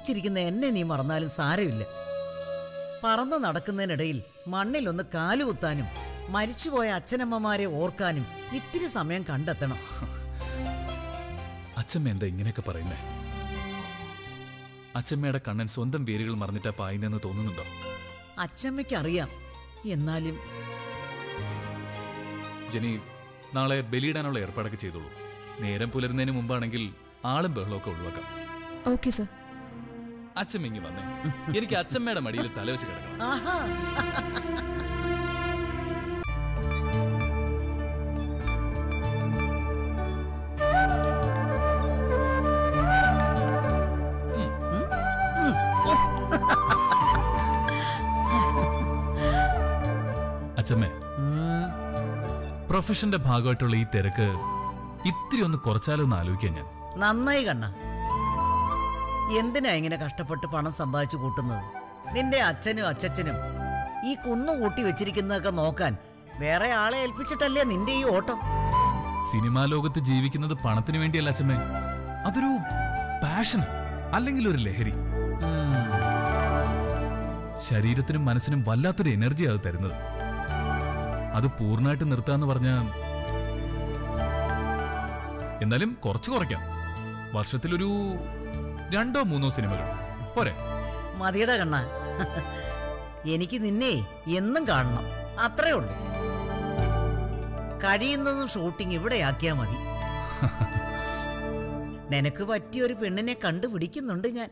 ജീവിച്ചിരിക്കുന്ന എന്നെ നീ മറന്നാലും സാരമില്ല പറന്നു നടക്കുന്നതിനിടയിൽ മണ്ണിലൊന്ന് കാലുകുത്താനും മരിച്ചുപോയ അച്ഛനമ്മമാരെ ഓർക്കാനും ഇത്തിരി സമയം കണ്ടെത്തണം അച്ഛമ്മ എന്താ ഇങ്ങനെയൊക്കെ പറയുന്നേ അച്ഛമ്മയുടെ കണ്ണൻ സ്വന്തം വേരുകൾ മറന്നിട്ടാ പായുന്നെന്ന് തോന്നുന്നുണ്ടോ അച്ഛമ്മയ്ക്ക് അറിയാം എന്നാലും ജനി നാളെ ബലിയിടാനുള്ള ഏർപ്പാടൊക്കെ ചെയ്തോളൂ നേരം പുലരുന്നതിന് മുമ്പാണെങ്കിൽ ആളും ബഹളമൊക്കെ ഒഴിവാക്കാം ഓക്കെ സർ അച്ഛമ്മ ഇങ്ങി വന്നേ എനിക്ക് അച്ഛമ്മയുടെ മടിയിൽ തലവെച്ച് കിടക്കണം ആഹാ അച്ഛമ്മേ പ്രൊഫഷന്റെ ഭാഗമായിട്ടുള്ള ഈ തിരക്ക് ഇത്തിരി ഒന്ന് കുറച്ചാലോ എന്ന് ആലോചിക്കാൻ ഞാൻ നന്നായി കണ്ണ എന്തിനാ ഇങ്ങനെ കഷ്ടപ്പെട്ട് പണം സമ്പാദിച്ചു കൂട്ടുന്നത് നിന്റെ അച്ഛനും അച്ഛനും ഈ കുന്നു കൂട്ടി വെച്ചിരിക്കുന്നതൊക്കെ നോക്കാൻ വേറെ ആളെ ഏൽപ്പിച്ചിട്ടല്ലേ നിന്റെ ഈ ഓട്ടം സിനിമാ ലോകത്ത് ജീവിക്കുന്നത് പണത്തിന് വേണ്ടിയല്ല അച്ഛമ്മേ അതൊരു പാഷൻ അല്ലെങ്കിൽ ഒരു ലഹരി ശരീരത്തിനും മനസ്സിനും വല്ലാത്തൊരു എനർജി അത് തരുന്നത് അത് പൂർണ്ണമായിട്ട് നിർത്താന്ന് പറഞ്ഞ എന്നാലും കുറച്ച് കുറയ്ക്കാം വർഷത്തിലൊരു രണ്ടോ മൂന്നോ സിനിമകൾ പോരെ മതിയുടെ കണ്ണ എനിക്ക് നിന്നെ എന്നും കാണണം അത്രേ ഉള്ളൂ കഴിയുന്നതും ഷൂട്ടിംഗ് ഇവിടെയാക്കിയാ മതി നിനക്ക് പറ്റിയ ഒരു പെണ്ണിനെ കണ്ടുപിടിക്കുന്നുണ്ട് ഞാൻ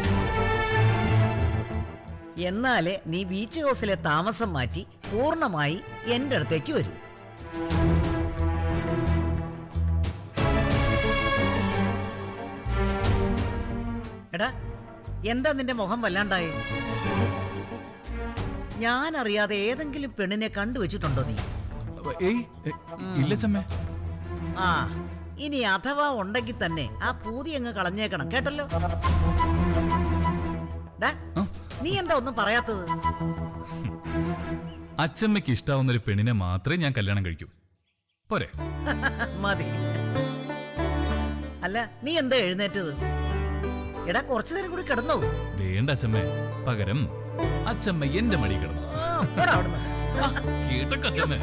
എന്നാലേ നീ ബീച്ച് ഹൗസിലെ താമസം മാറ്റി പൂർണ്ണമായി എന്റെ അടുത്തേക്ക് വരും എടാ എന്താ നിന്റെ മുഖം വല്ലാണ്ടായി ഞാൻ അറിയാതെ ഏതെങ്കിലും പെണ്ണിനെ കണ്ടുവച്ചിട്ടുണ്ടോ നീ ഏയ് എ, ഇല്ല ചമ്മേ ആ ഇനി അഥവാ ഉണ്ടെങ്കിൽ തന്നെ ആ പൂതി അങ്ങ് കളഞ്ഞേക്കണം കേട്ടല്ലോ ഡാ, നീ എന്താ ഒന്നും പറയാത്തത് അച്ഛമ്മയ്ക്ക് ഇഷ്ടാവുന്ന ഒരു പെണ്ണിനെ മാത്രമേ ഞാൻ കല്യാണം കഴിക്കൂ പോരെ മതി അല്ല നീ എന്താ എഴുന്നേറ്റത് എടാ കുറച്ചു നേരം കൂടി കിടന്നോ വേണ്ട അച്ഛമ്മേ പകരം അച്ഛമ്മ എന്റെ മടി കിടന്നു ആ, പോടാ അവിടുന്ന് കേട്ടൊക്കെ അച്ഛമ്മേ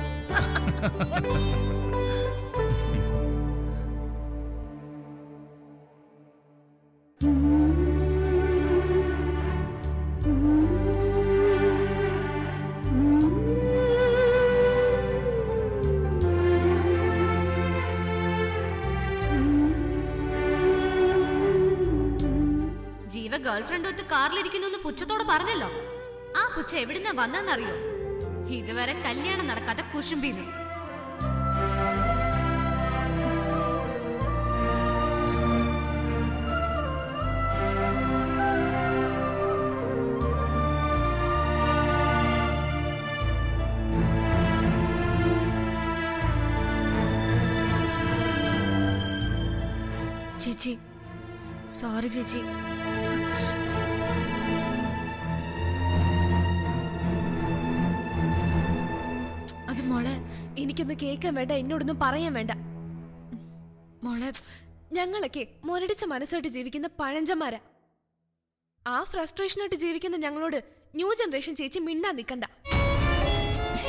ജീവ ഗേൾഫ്രണ്ട് ഒത്ത് കാറിലിരിക്കുന്നു എന്ന് പുച്ഛത്തോടെ പറഞ്ഞല്ലോ ആ പുച്ഛ എവിടുന്നാ വന്നെന്നറിയോ ഇതുവരെ കല്യാണം നടക്കാത്ത കുശുംബിന്ന് ചേച്ചി സോറി ചേച്ചി അത് മോളെ എനിക്കൊന്നും കേൾക്കാൻ വേണ്ട എന്നോടൊന്നും പറയാൻ വേണ്ട മോളെ ഞങ്ങളൊക്കെ മുരടിച്ച മനസ്സായിട്ട് ജീവിക്കുന്ന പഴഞ്ചന്മാരാ ആ ഫ്രസ്ട്രേഷനായിട്ട് ജീവിക്കുന്ന ഞങ്ങളോട് ന്യൂ ജനറേഷൻ ചേച്ചി മിണ്ടാൻ നിൽക്കണ്ട ഛെ.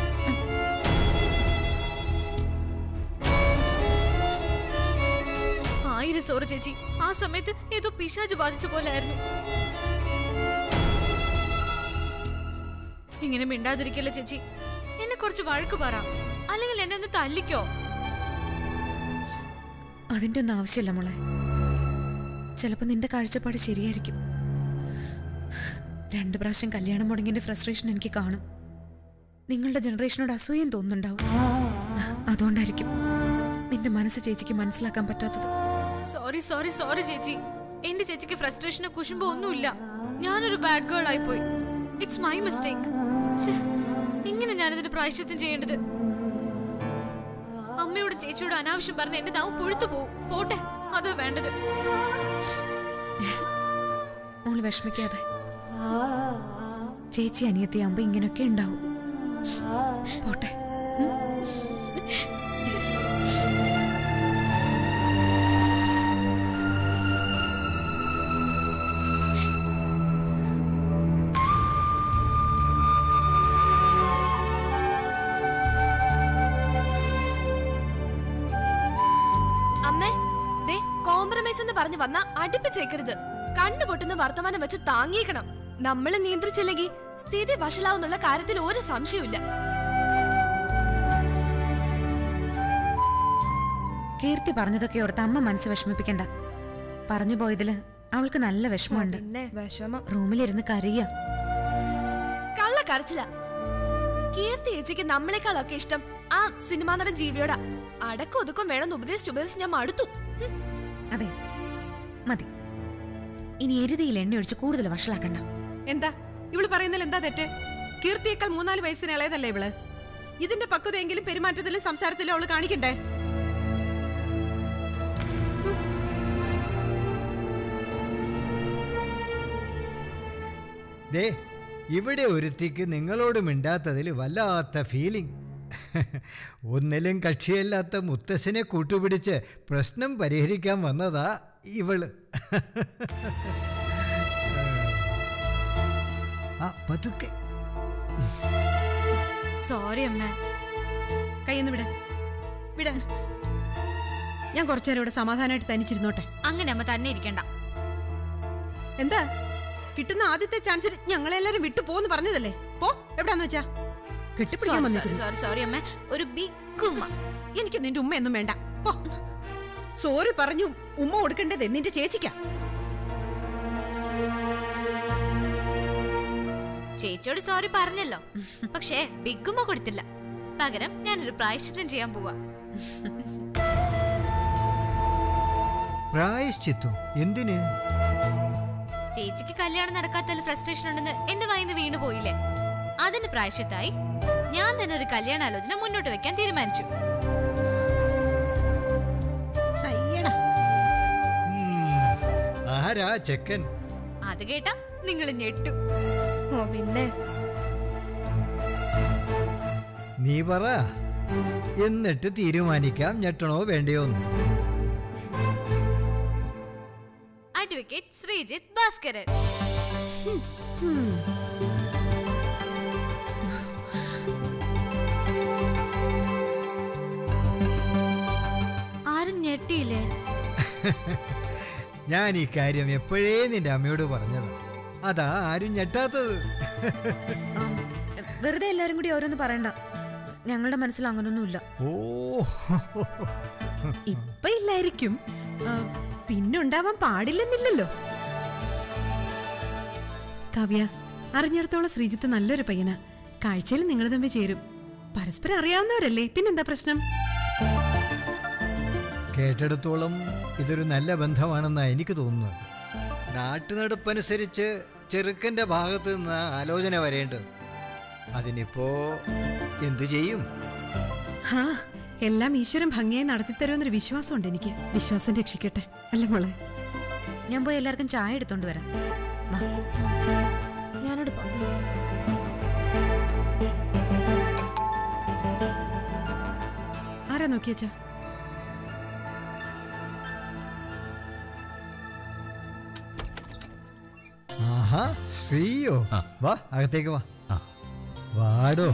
ആയിരം സോറി ചേച്ചി ആ സമയത്ത് ഏതോ പിശാജ് ബാധിച്ച പോലെ ആയിരുന്നു ഇങ്ങനെ മിണ്ടാതിരിക്കല്ലേ ചേച്ചി എന്നെ കുറച്ച് വഴക്ക് പറ അല്ലെങ്കിൽ എന്നെ ഒന്ന് തല്ലിക്കോ അതിന്റെ ഒന്നും ആവശ്യമില്ല മോളെ ചിലപ്പോൾ നിന്റെ കാഴ്ചപ്പാട് ശരിയായിരിക്കും രണ്ടു പ്രാവശ്യം കല്യാണം മുടങ്ങിന്റെ ഫ്രസ്ട്രേഷൻ എനിക്ക് കാണും നിങ്ങളുടെ ജനറേഷനോട് അസൂയം തോന്നുന്നുണ്ടാവും അതുകൊണ്ടായിരിക്കും നിന്റെ മനസ്സ് ചേച്ചിക്ക് മനസ്സിലാക്കാൻ പറ്റാത്തത് സോറി സോറി സോറി ചേച്ചി എന്റെ ചേച്ചിക്ക് ഫ്രസ്ട്രേഷനോ കുശുമ്പോ ഒന്നുമില്ല ഞാനൊരു ബാഡ് ഗേൾ ആയിപ്പോയി ഇറ്റ്സ് മൈ മിസ്റ്റേക്ക് എങ്ങനെ ഞാനിതിന് പ്രായശ്ചിത്തം ചെയ്യേണ്ടത് അമ്മയോട് ചേച്ചിയോട് അനാവശ്യം പറഞ്ഞ് എന്റെ നാവ് പുഴുത്തു പോവും പോട്ടെ അതോ വേണ്ടത് മോള് വിഷമിക്കാതെ ചേച്ചി അനിയത്തിയാകുമ്പോ ഇങ്ങനെയൊക്കെ ഉണ്ടാവും പോട്ടെ കോംപ്രമൈസ് എന്ന് പറഞ്ഞു വന്ന അടുപ്പിച്ചേക്കരുത് കണ്ണു പൊട്ടുന്ന വർത്തമാനം വെച്ച് താങ്ങിയേക്കണം നമ്മളെ നിയന്ത്രിച്ചില്ലെങ്കിൽ സ്ഥിതി വഷളാവുന്നുള്ള കാര്യത്തിൽ ഒരു സംശയമില്ല കീർത്തി പറഞ്ഞതൊക്കെ ഓർത്ത് അമ്മ മനസ്സ് വിഷമിപ്പിക്കണ്ട പറഞ്ഞു പോയതില് അവൾക്ക് നല്ല വിഷമമുണ്ട് പിന്നെ വിഷമം റൂമിലിരുന്ന് കരയുക കള്ള കരച്ചില കീർത്തി ചേച്ചിക്ക് നമ്മളെക്കാളൊക്കെ ഇഷ്ടം ആ സിനിമാ നടൻ ജീവിയോടാ അടക്കം ഒതുക്കം വേണമെന്ന് ഉപദേശിച്ച് ഉപദേശിച്ച് ഞാൻ മടുത്തു ഹും. അതെ മതി ഇനി എരുതിയിൽ എണ്ണ ഒഴിച്ച് കൂടുതൽ വഷളാക്കണ്ട എന്താ ഇവള് പറയുന്നതിൽ എന്താ തെറ്റ് കീർത്തിയേക്കാൾ മൂന്നാല് വയസ്സിന് ഇളയതല്ലേ ഇവള് ഇതിന്റെ പക്വതയെങ്കിലും പെരുമാറ്റത്തിലും സംസാരത്തിലും അവള് കാണിക്കണ്ടേ ദേ ഇവിടെ ഒരുത്തിക്ക് നിങ്ങളോട് മിണ്ടാത്തതിൽ വല്ലാത്ത ഫീലിംഗ് ഒന്നിലും കക്ഷിയല്ലാത്ത മുത്തശ്ശനെ കൂട്ടുപിടിച്ച് പ്രശ്നം പരിഹരിക്കാൻ വന്നതാ ഇവള് ആ പതുക്കെ സോറി അമ്മ കൈയൊന്ന് വിട വിട ഞാൻ കുറച്ചേരം ഇവിടെ സമാധാനമായിട്ട് തനിച്ചിരുന്നോട്ടെ അങ്ങനെ അമ്മ തന്നെ ഇരിക്കണ്ട എന്താ കിട്ടുന്ന ആദ്യത്തെ ചാൻസിൽ ഞങ്ങളെല്ലാരും വിട്ടു പോന്ന് പറഞ്ഞതല്ലേ പോ എവിടാന്ന് വെച്ചാ കെട്ടിപ്പിടിക്കാൻ സോറി വന്നിരിക്കുന്നു സോറി സോറി അമ്മ ഒരു ബിഗ് ഉമ്മ എനിക്ക് നിന്റെ ഉമ്മയൊന്നും വേണ്ട പോ സോറി പറഞ്ഞു ഉമ്മ കൊടുക്കേണ്ടത് നിന്റെ ചേച്ചിക്കാ ചേച്ചിയോട് സോറി പറഞ്ഞല്ലോ പക്ഷേ ബിഗ് ഉമ്മ കൊടുത്തില്ല പകരം ഞാനൊരു പ്രായശ്ചിത്തം ചെയ്യാൻ പോവാ പ്രായശ്ചിത്തു എന്തിന് ചേച്ചിക്ക് കല്യാണം നടക്കാത്തതിൽ ഫ്രസ്ട്രേഷൻ ഉണ്ടെന്ന് എന്റെ വായിന്ന് വീണു പോയില്ലേ അതിന് പ്രായശ്ചിത്തായി ഞാൻ തന്നെ ഒരു കല്യാണാലോചന മുന്നോട്ട് വെക്കാൻ തീരുമാനിച്ചു അയ്യടാ ഉം, ആരാ ചെക്കൻ അത് കേട്ടാ നിങ്ങൾ ഞെട്ടു ഓ പിന്നെ നീ പറ എന്നിട്ട് തീരുമാനിക്കാം ഞെട്ടണോ വേണ്ടയോ എന്ന് അഡ്വക്കേറ്റ് ശ്രീജിത്ത് ഭാസ്കരൻ ആരും ഞെട്ടിയില്ലേ ഞാൻ ഈ കാര്യം എപ്പോഴേ നിന്റെ അമ്മയോട് പറഞ്ഞതാ അതാ ആരും ഞെട്ടാത്തത് ആം, വെറുതെ എല്ലാരും കൂടി ഓരോന്ന് പറയണ്ട ഞങ്ങളുടെ മനസ്സിൽ അങ്ങനൊന്നുമില്ല ഓ ഇപ്പൊ ഇല്ലായിരിക്കും ആ, പിന്നുണ്ടാവാൻ പാടില്ലെന്നില്ലല്ലോ കാവ്യ അറിഞ്ഞിടത്തോളം ശ്രീജിത്ത് നല്ലൊരു പയ്യനാ കാഴ്ചയിൽ നിങ്ങൾ തമ്മിൽ ചേരും പരസ്പരം അറിയാവുന്നവരല്ലേ പിന്നെന്താ പ്രശ്നം കേട്ടിടത്തോളം ഇതൊരു നല്ല ബന്ധമാണെന്നാ എനിക്ക് തോന്നുന്നത് നാട്ടുനടപ്പനുസരിച്ച് ചെറുക്കന്റെ ഭാഗത്ത് നിന്ന് ആലോചന വരേണ്ടത് അതിനിപ്പോ എന്തു ചെയ്യും ഹാ എല്ലാം ഈശ്വരൻ ഭംഗിയായി നടത്തിത്തരുമെന്നൊരു വിശ്വാസമുണ്ട് എനിക്ക് വിശ്വാസം രക്ഷിക്കട്ടെ അല്ലേ മോളെ ഞാൻ പോയി എല്ലാവർക്കും ചായ എടുത്തോണ്ട് വരാം വാ ഞാനോട് പോ ആരാ നോക്കിയച്ചാ ആഹാ ശ്രീയോ ആ. വാ അകത്തേക്ക് വാ ആ. വാടോ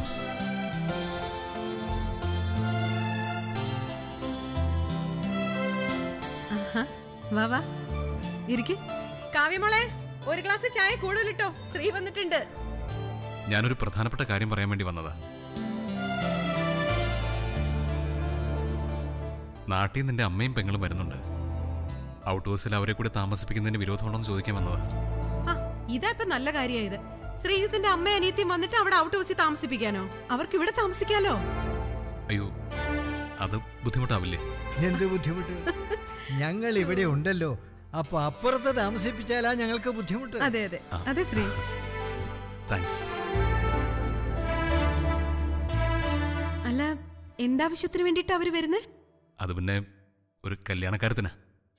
ആഹാ, വാ വാ ഇരിക്ക് കാവ്യമോളെ ഒരു ഗ്ലാസ് ചായ കൂടുതലിട്ടോ ശ്രീ വന്നിട്ടുണ്ട് ഞാനൊരു പ്രധാനപ്പെട്ട കാര്യം പറയാൻ വേണ്ടി വന്നതാ നാട്ടിൽ നിന്റെ അമ്മയും പെങ്ങളും വരുന്നുണ്ട് ഔട്ട് ഹൗസിൽ അവരെ കൂടി താമസിപ്പിക്കുന്നതിന് വിരോധമുണ്ടോ എന്ന് ചോദിക്കാൻ വന്നതാ ആ ഇതാ ഇപ്പൊ നല്ല കാര്യമായത് ശ്രീജിത്തിന്റെ അമ്മ അനിയത്തിയും വന്നിട്ട് അവിടെ ഔട്ട് ഹൗസിൽ താമസിപ്പിക്കാനോ അവർക്ക് ഇവിടെ താമസിക്കാലോ അയ്യോ അത് ബുദ്ധിമുട്ടാവില്ലേ എന്ത് ബുദ്ധിമുട്ട് ഞങ്ങൾ ഇവിടെ ഉണ്ടല്ലോ അപ്പൊ അപ്പുറത്ത് താമസിപ്പിച്ചാലാ ഞങ്ങൾക്ക് ബുദ്ധിമുട്ട് അതെ അതെ അതെ ശ്രീ താങ്ക്സ് അല്ല എന്താവശ്യത്തിന് വേണ്ടിട്ട് അവര് വരുന്നേ അത് പിന്നെ ഒരു കല്യാണക്കാരത്തിനാ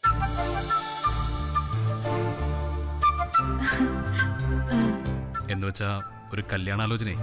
എന്ന് വെച്ചാ ഒരു കല്യാണാലോചനയെ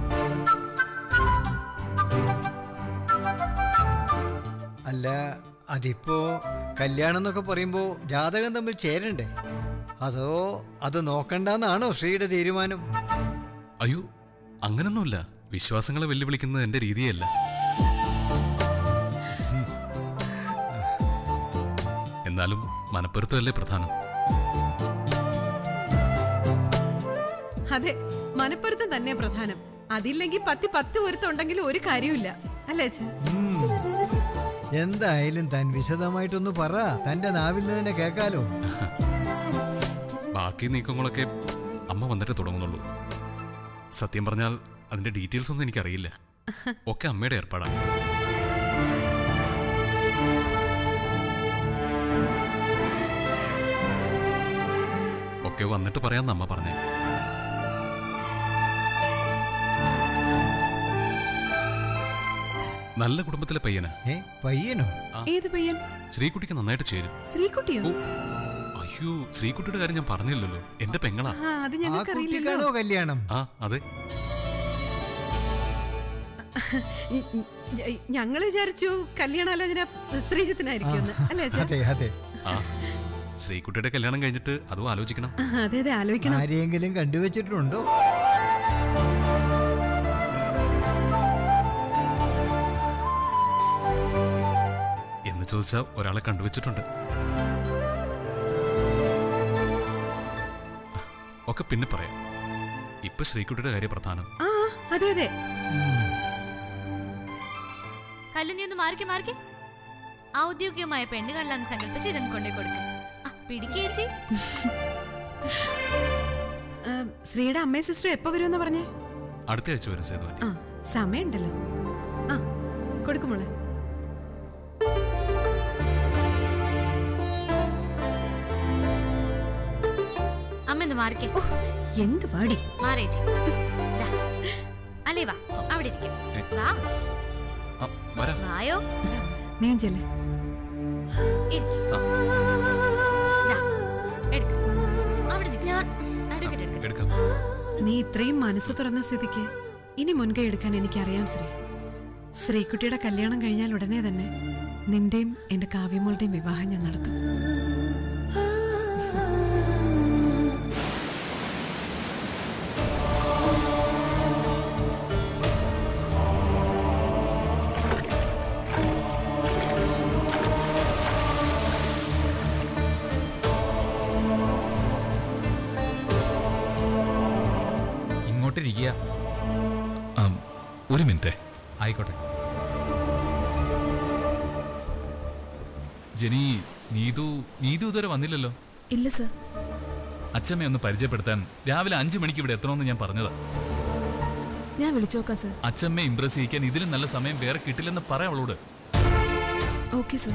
അല്ല അതിപ്പോ കല്യാണം എന്നൊക്കെ പറയുമ്പോ ജാതകം തമ്മിൽ ചേരണ്ടേ അതോ അത് നോക്കണ്ടെന്നാണോ ശ്രീയുടെ തീരുമാനം അയ്യോ അങ്ങനൊന്നുമില്ല വിശ്വാസങ്ങളെ വെല്ലുവിളിക്കുന്നത് എന്റെ രീതിയല്ല എന്നാലും എന്നാലും മനപ്പൊരുത്തമല്ലേ പ്രധാനം അതെ മനപ്പൊരുത്തം തന്നെ പ്രധാനം അതില്ലെങ്കിൽ പത്തി പത്ത് പൊരുത്തം ഉണ്ടെങ്കിലും ഒരു കാര്യമില്ല അല്ലേ അച്ഛൻ എന്തായാലും താൻ വിശദമായിട്ടൊന്ന് പറ തന്റെ നാവിൽ നിന്ന് തന്നെ കേൾക്കാലോ ബാക്കി നീക്കങ്ങളൊക്കെ അമ്മ വന്നിട്ട് തുടങ്ങുന്നുള്ളൂ സത്യം പറഞ്ഞാൽ അതിന്റെ ഡീറ്റെയിൽസ് ഒന്നും എനിക്കറിയില്ല ഒക്കെ അമ്മയുടെ ഏർപ്പാടാണ് ഒക്കെ വന്നിട്ട് പറയാമെന്ന് അമ്മ പറഞ്ഞേ നല്ല കുടുംബത്തിലെ പയ്യന് ഏ പയ്യനോ ഏത് പയ്യൻ ശ്രീകുട്ടിക്ക് നന്നായിട്ട് ചേരും ശ്രീകുട്ടിയോ ഓ അയ്യോ ശ്രീകുട്ടിയുടെ കാര്യം ഞാൻ പറഞ്ഞില്ലല്ലോ എന്റെ പെങ്ങളാ ആ അത് ആ ഞങ്ങൾക്കറിയില്ലല്ലോ കുട്ടിക്കാണോ കല്യാണം ആ അതെ ഞ- ഞ- ഞങ്ങൾ വിചാരിച്ചു കല്യാണാലോചന ശ്രീജിത്തിനായിരിക്കും അല്ലേ അച്ഛൻ അതെ അതെ ആ ശ്രീകുട്ടിയുടെ കല്യാണം കഴിഞ്ഞിട്ട് അതും ആലോചിക്കണം ആ, അതെ അതെ ആലോചിക്കണം ആരെയെങ്കിലും കണ്ടുവച്ചിട്ടുണ്ടോ എന്ന് ചോദിച്ചാൽ ഒരാളെ കണ്ടുവച്ചിട്ടുണ്ട് ഒക്കെ പിന്നെ പറയാം ഇപ്പൊ ശ്രീകുട്ടിയുടെ കാര്യം പ്രധാനം ആ അതെ അതെ കല്ലു നീ ഒന്ന് മാറിക്കെ മാറിക്കെ ഔദ്യോഗികമായ പെണ്ണ് കല്ലാന്ന് സങ്കല്പിച്ച് ഇതങ്ങ് കൊണ്ടേ കൊടുക്ക് ആ പിടിക്കേച്ചി ആ, ശ്രീയുടെ അമ്മയും സിസ്റ്ററും എപ്പോ വരുമെന്ന് പറഞ്ഞേ അടുത്ത ആഴ്ച വരും സേതുവാനി ആ സമയമുണ്ടല്ലോ ആ കൊടുക്കുമോളെ അമ്മ ഒന്ന് മാറിക്കെ ഓ എന്ത് വാടി മാറേച്ചി ദാ. അല്ലേ വാ അവിടെ ഇരിക്കും ഏ. വാ ആ, വരാം വായോ വായോ നീ ചെല്ലേ ഇരിക്ക്. ആ. ദാ, എടുക്ക്. അവിടെ നിക്ക്. ഞാൻ അഡ്വക്കേറ്റ് എടുക്കട്ടെ എടുക്കാം നീ ഇത്രയും മനസ്സ് തുറന്ന സ്ഥിതിക്ക് ഇനി മുൻകൈ എടുക്കാൻ എനിക്കറിയാം ശ്രീ ശ്രീകുട്ടിയുടെ കല്യാണം കഴിഞ്ഞാൽ ഉടനെ തന്നെ നിന്റെയും എന്റെ കാവ്യമോളുടെയും വിവാഹം ഞാൻ നടത്തും ഇങ്ങോട്ടിരിക്കുക ഒരു മിനിറ്റ് ആയിക്കോട്ടെ ജനി നീതു നീതു ഇതുവരെ വന്നില്ലല്ലോ ഇല്ല സർ അച്ഛമ്മയെ ഒന്ന് പരിചയപ്പെടുത്താൻ രാവിലെ അഞ്ചു മണിക്ക് ഇവിടെ എത്തണമെന്ന് ഞാൻ പറഞ്ഞതാ ഞാൻ വിളിച്ചു നോക്കാം സർ അച്ഛമ്മയെ ഇംപ്രസ് ചെയ്യിക്കാൻ ഇതിലും നല്ല സമയം വേറെ കിട്ടില്ലെന്ന് പറയാം അവളോട് ഓക്കെ സർ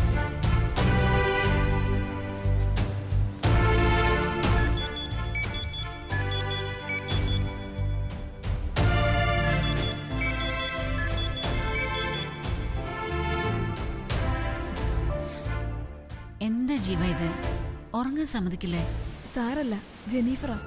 എന്താ ജീവ ഇത് ഉറങ്ങാൻ സമ്മതിക്കില്ലേ സാറല്ല ജെനീഫറാ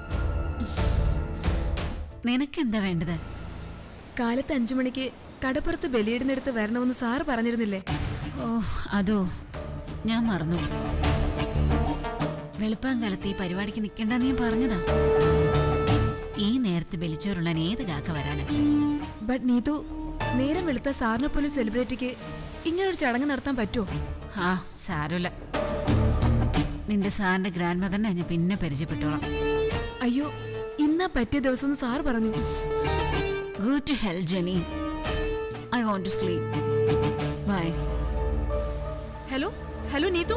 നിനക്കെന്താ വേണ്ടത് കാലത്ത് അഞ്ചു മണിക്ക് കടപ്പുറത്ത് ബലിയിടുന്നിടത്ത് വരണമെന്ന് സാറ് പറഞ്ഞിരുന്നില്ലേ ഓ അതോ ഞാൻ മറന്നു വെളുപ്പാങ്കാലത്ത് ഈ പരിപാടിക്ക് നിൽക്കണ്ടെന്ന് ഞാൻ പറഞ്ഞതാ ഈ നേരത്ത് ബലിച്ചോറുള്ളാൻ ഏത് കാക്ക വരാനാ ബട്ട് നീതു നേരം വെളുത്ത സാറിനെ പോലെ സെലിബ്രിറ്റിക്ക് ഇങ്ങനൊരു ചടങ്ങ് നടത്താൻ പറ്റുമോ ആ സാരമില്ല നിന്റെ സാറിന്റെ ഗ്രാൻഡ് മദറിനെ ഞാൻ പിന്നെ പരിചയപ്പെട്ടോളാം അയ്യോ ഇന്നാ പറ്റിയ ദിവസം എന്ന് സാറ് പറഞ്ഞു go to hell Jenny I want to sleep bye hello hello Neethu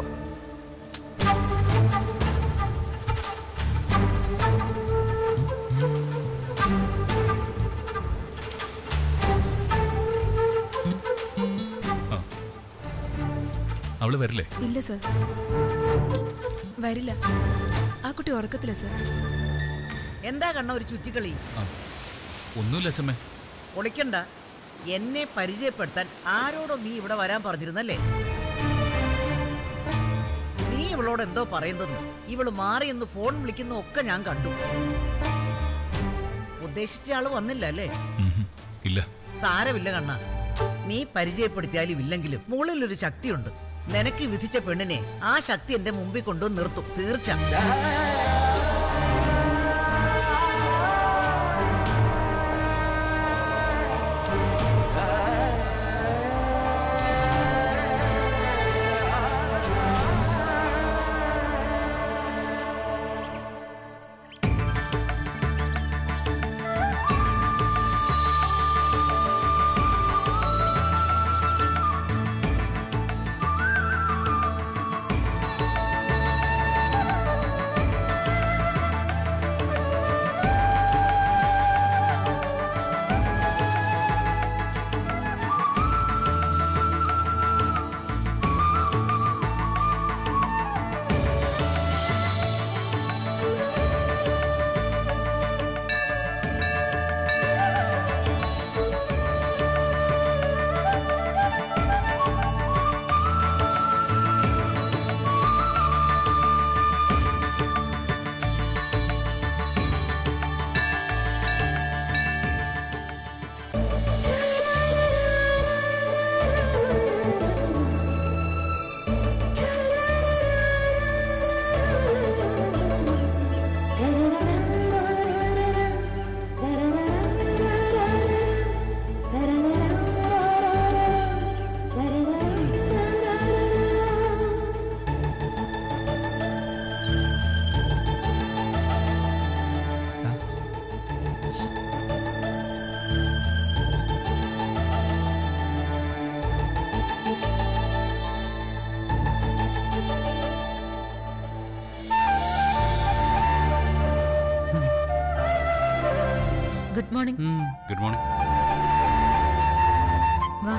ആ അവള് വരില്ലേ ഇല്ല സർ വരില്ല ആ കുട്ടി ഉറക്കത്തില്ല സർ എന്താ കണ്ണ ഒരു ചുറ്റിക്കളി ആ ഒന്നുമില്ല അച്ഛമ്മേ ഒളിക്കണ്ട എന്നെ പരിചയപ്പെടുത്താൻ ആരോടോ നീ ഇവിടെ വരാൻ പറഞ്ഞിരുന്നല്ലേ നീ ഇവളോട് എന്തോ പറയുന്നതും ഇവള് മാറിയെന്ന് ഫോൺ വിളിക്കുന്നതും ഒക്കെ ഞാൻ കണ്ടു ഉദ്ദേശിച്ച ആള് വന്നില്ല അല്ലേ ഉം, ഇല്ല സാരമില്ല കണ്ണ നീ പരിചയപ്പെടുത്തിയാലും ഇല്ലെങ്കിലും മുകളിലൊരു ശക്തിയുണ്ട് നിനക്ക് വിധിച്ച പെണ്ണിനെ ആ ശക്തി എന്റെ മുമ്പിൽ കൊണ്ടുവന്ന് നിർത്തും തീർച്ച ഗുഡ് മോർണിംഗ് ഗുഡ് മോർണിംഗ് വാ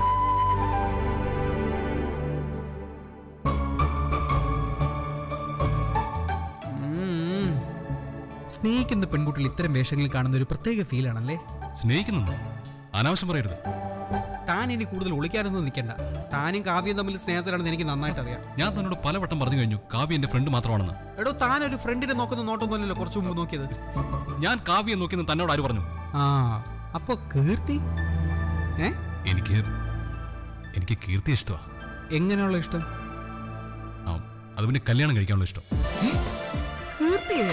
ഉം. സ്നേഹിക്കുന്ന പെൺകുട്ടികൾ ഇത്തരം വേഷങ്ങളിൽ കാണുന്ന ഒരു പ്രത്യേക ഫീലാണല്ലേ സ്നേഹിക്കുന്നു അനാവശ്യം പറയരുത് താൻ ഇനി കൂടുതൽ ഒളിക്കാനൊന്നും നിൽക്കണ്ട താനും കാവ്യം തമ്മിൽ സ്നേഹത്തിലാണെന്ന് എനിക്ക് നന്നായിട്ട് അറിയാം ഞാൻ തന്നോട് പലവട്ടം പറഞ്ഞു കഴിഞ്ഞു കാവ്യ എന്റെ ഫ്രണ്ട് മാത്രമാണെന്ന് എടോ താൻ ഒരു ഫ്രണ്ടിനെ നോക്കുന്ന നോട്ടൊന്നുമല്ലല്ലോ കുറച്ച് മുമ്പ് നോക്കിയത് ഞാൻ കാവ്യെ നോക്കിയെന്ന് തന്നോട് ആര് പറഞ്ഞു ആ അപ്പൊ കീർത്തി ഏ എനിക്ക് എനിക്ക് കീർത്തി ഇഷ്ടമാ എങ്ങനെയുള്ള ഇഷ്ടം ആ അത് പിന്നെ കല്യാണം കഴിക്കാനുള്ള ഇഷ്ടം കീർത്തിയെ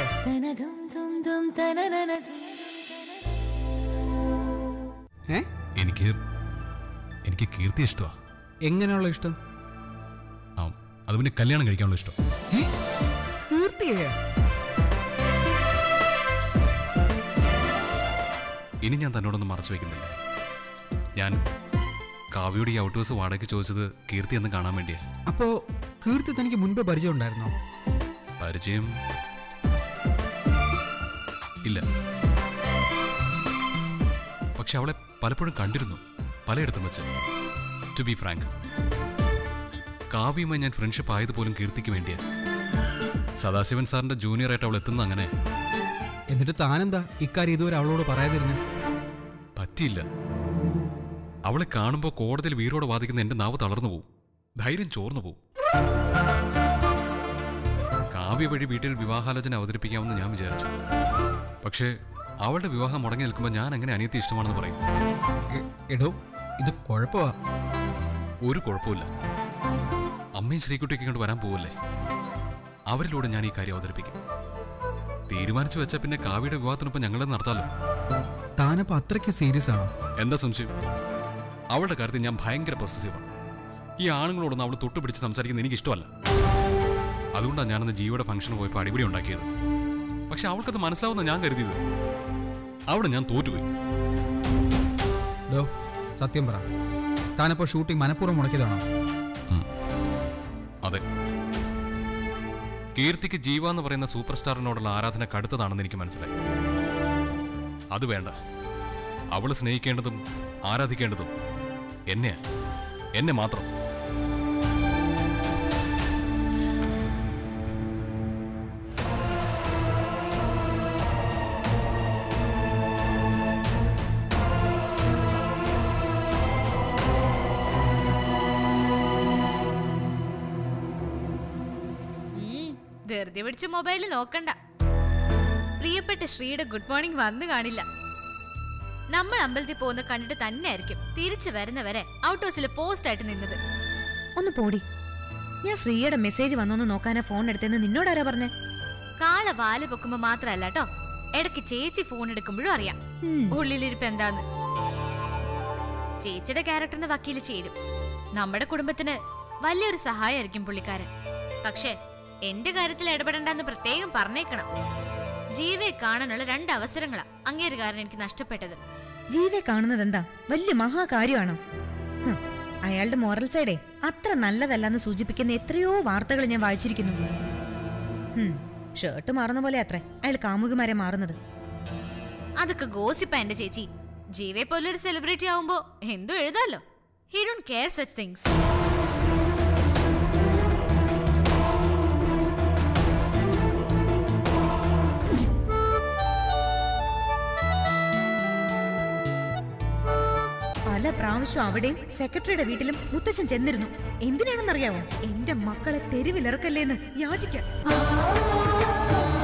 ഏ എനിക്ക് എനിക്ക് കീർത്തി ഇഷ്ടമാ എങ്ങനെയുള്ള ഇഷ്ടം ആ അത് പിന്നെ കല്യാണം കഴിക്കാനുള്ള ഇഷ്ടം കീർത്തിയെ ഇനി ഞാൻ തന്നോടൊന്നും മറച്ചു വെക്കുന്നില്ല ഞാൻ കാവ്യയുടെ ഈ ഔട്ട് ഹൗസ് വാടകയ്ക്ക് ചോദിച്ചത് കീർത്തി എന്ന് കാണാൻ വേണ്ടിയാ അപ്പോ കീർത്തി തനിക്ക് മുൻപേ പരിചയം ഉണ്ടായിരുന്നോ പരിചയം ഇല്ല പക്ഷെ അവളെ പലപ്പോഴും കണ്ടിരുന്നു പലയിടത്തും വെച്ച് ടു ബി ഫ്രാങ്ക് കാവ്യയുമായി ഞാൻ ഫ്രണ്ട്ഷിപ്പ് ആയതുപോലും കീർത്തിക്ക് വേണ്ടിയാ സദാശിവൻ സാറിന്റെ ജൂനിയറായിട്ട് അവൾ എത്തുന്ന അങ്ങനെ എന്നിട്ട് താനെന്താ ഇക്കാര്യം ഇതുവരെ അവളോട് പറയാതിരുന്നേ പറ്റിയില്ല അവളെ കാണുമ്പോൾ കോടതിയിൽ വീരോട് വാദിക്കുന്ന എന്റെ നാവ് തളർന്നു പോവും ധൈര്യം ചോർന്നു പോവും കാവ്യ വഴി വീട്ടിൽ വിവാഹാലോചന അവതരിപ്പിക്കാമെന്ന് ഞാൻ വിചാരിച്ചു പക്ഷേ അവളുടെ വിവാഹം മുടങ്ങി നിൽക്കുമ്പോൾ ഞാൻ എങ്ങനെ അനിയത്തി ഇഷ്ടമാണെന്ന് പറയും എ- എടോ ഇത് കുഴപ്പമാ ഒരു കുഴപ്പമില്ല അമ്മയും ശ്രീകുട്ടിയൊക്കെ കൊണ്ട് വരാൻ പോവല്ലേ അവരിലൂടെ ഞാൻ ഈ കാര്യം അവതരിപ്പിക്കും തീരുമാനിച്ചു വെച്ചാൽ പിന്നെ കാവ്യയുടെ വിവാഹത്തിനൊപ്പം ഞങ്ങളെ നടത്താലോ താനപ്പോ അത്രയ്ക്ക് സീരിയസ് ആണോ എന്താ സംശയം അവളുടെ കാര്യത്തിൽ ഞാൻ ഭയങ്കര പൊസസീവാണ് ഈ ആണുങ്ങളോടൊന്നും അവൾ തൊട്ടുപിടിച്ച് സംസാരിക്കുന്നത് എനിക്ക് ഇഷ്ടമല്ല അതുകൊണ്ടാണ് ഞാനന്ന് ജീവയുടെ ഫംഗ്ഷന് പോയപ്പോൾ അടിപിടി ഉണ്ടാക്കിയത് പക്ഷെ അവൾക്കത് മനസ്സിലാവുന്ന ഞാൻ കരുതിയത് അവിടെ ഞാൻ തോറ്റുപോയി ഡോ സത്യം പറ താനപ്പോ ഷൂട്ടിംഗ് മനഃപൂർവ്വം മുടക്കിയതാണോ അതെ കീർത്തിക്ക് ജീവ എന്ന് പറയുന്ന സൂപ്പർ സ്റ്റാറിനോടുള്ള ആരാധന കടുത്തതാണെന്ന് എനിക്ക് മനസ്സിലായി അത് വേണ്ട അവള് സ്നേഹിക്കേണ്ടതും ആരാധിക്കേണ്ടതും എന്നെയാ എന്നെ മാത്രം ഉം, ധൃതി പിടിച്ച് മൊബൈലിൽ നോക്കണ്ട പ്രിയപ്പെട്ട ശ്രീയുടെ ഗുഡ് മോർണിംഗ് വന്നു കാണില്ല നമ്മൾ അമ്പലത്തിൽ പോകുന്ന കണ്ടിട്ട് തന്നെ ആയിരിക്കും തിരിച്ചു വരുന്നവരെ ഔട്ട് ഹൗസിൽ പോസ്റ്റ് ആയിട്ട് നിന്നത് ഒന്ന് പോടി ഞാൻ ശ്രീയുടെ മെസ്സേജ് വന്നൊന്ന് നോക്കാനാ ഫോൺ എടുത്തെന്ന് നിന്നോടാരാ പറഞ്ഞേ കാള വാല് പൊക്കുമ്പോ മാത്രല്ല കേട്ടോ ഇടയ്ക്ക് ചേച്ചി ഫോൺ എടുക്കുമ്പോഴും അറിയാം ഉം. ഉള്ളിലിരിപ്പ് എന്താന്ന് ചേച്ചിയുടെ ക്യാരക്ടറിന് വക്കീല് ചേരും നമ്മുടെ കുടുംബത്തിന് വലിയൊരു സഹായമായിരിക്കും പുള്ളിക്കാരൻ പക്ഷേ എന്റെ കാര്യത്തിൽ ഇടപെടണ്ടെന്ന് പ്രത്യേകം പറഞ്ഞേക്കണം ജീവയെ കാണാനുള്ള രണ്ട് അവസരങ്ങളാ അങ്ങേര് കാരണം എനിക്ക് നഷ്ടപ്പെട്ടത് ജീവെ കാണുന്നത് എന്താ വലിയ മഹാകാര്യമാണോ ഹ്, അയാളുടെ മോറൽ സൈഡേ അത്ര നല്ലതല്ലെന്ന് സൂചിപ്പിക്കുന്ന എത്രയോ വാർത്തകൾ ഞാൻ വായിച്ചിരിക്കുന്നു ഹും, ഷർട്ട് മാറുന്ന പോലെ അത്രേ അയാൾ കാമുകിമാരെ മാറുന്നത് അതൊക്കെ ഗോസിപ്പ എന്റെ ചേച്ചി ജീവയെ പോലൊരു സെലിബ്രിറ്റി ആവുമ്പോ എന്തോ എഴുതാലോ he don't care such things പല പ്രാവശ്യം അവിടെയും സെക്രട്ടറിയുടെ വീട്ടിലും മുത്തച്ഛൻ ചെന്നിരുന്നു എന്തിനാണെന്നറിയാവോ എന്റെ മക്കളെ തെരുവിലിറക്കല്ലേന്ന് യാചിക്കാൻ